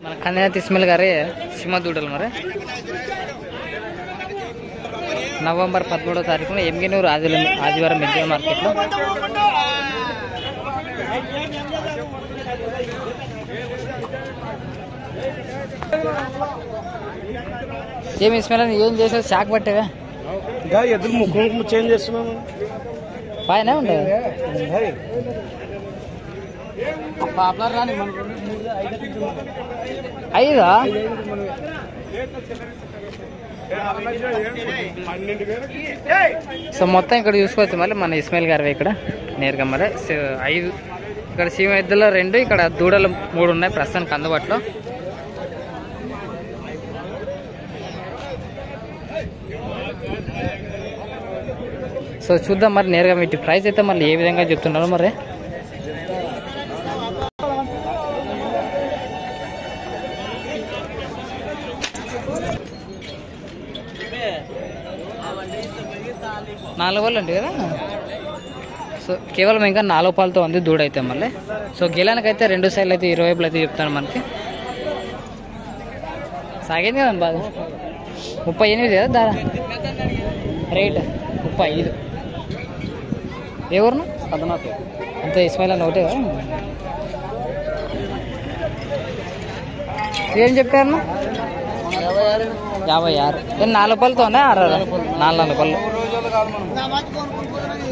మన కన్యా తిస్మిల్ గారి సింహ దూడలు మరి నవంబర్ పదమూడో తారీఖున ఎమ్గినూరు ఆది ఆదివారం మెద్య మార్కెట్లో ఏమి ఇస్మాయిల్ అన్న, ఏం చేసావు షాక్ పట్టేవా ఇంకా ఎదురు ముఖం చేంజ్ చేస్తున్నాను బాగానే ఉండేది పాపులర్ రాని మన ఐదా సో మొత్తం ఇక్కడ చూసుకోవచ్చు మళ్ళీ మన ఇస్మాయిల్ గారు ఇక్కడ నేరుగా మరి సో ఐదు ఇక్కడ సీమ ఎద్దులో రెండు ఇక్కడ దూడలు మూడు ఉన్నాయి ప్రస్తుతానికి అందుబాటులో సో చూద్దాం మరి నేరుగా వీటి ప్రైస్ అయితే మళ్ళీ ఏ విధంగా చెప్తున్నారు మరి నాలుగు వాళ్ళు అండి కదా సో కేవలం ఇంకా నాలుగు పాలతో ఉంది దూడ అయితే మళ్ళీ సో గెలానికి అయితే రెండు సైడ్లు అయితే ఇరవై వైపులు అయితే చెప్తాను మనకి సాగింది కదండి బాగా ముప్పై ఎనిమిది కదా దా రేట్ ముప్పై ఐదు ఎవరును పద్నాలుగు అంతే ఇస్మాయిల్ అని ఒకటే కదా ఏం చెప్పారు యాభై ఆరు ఏం నాలుగు పళ్ళతో ఉన్నాయి ఆరు ఆరు? నాలుగు నాలుగు పళ్ళు రోజులు కాదు మనం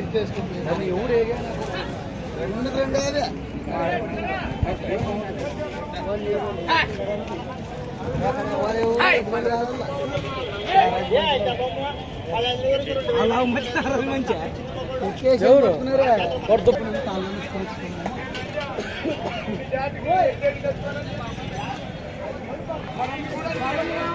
అలా మంచి మంచి ఎవరు కొడుతు Thank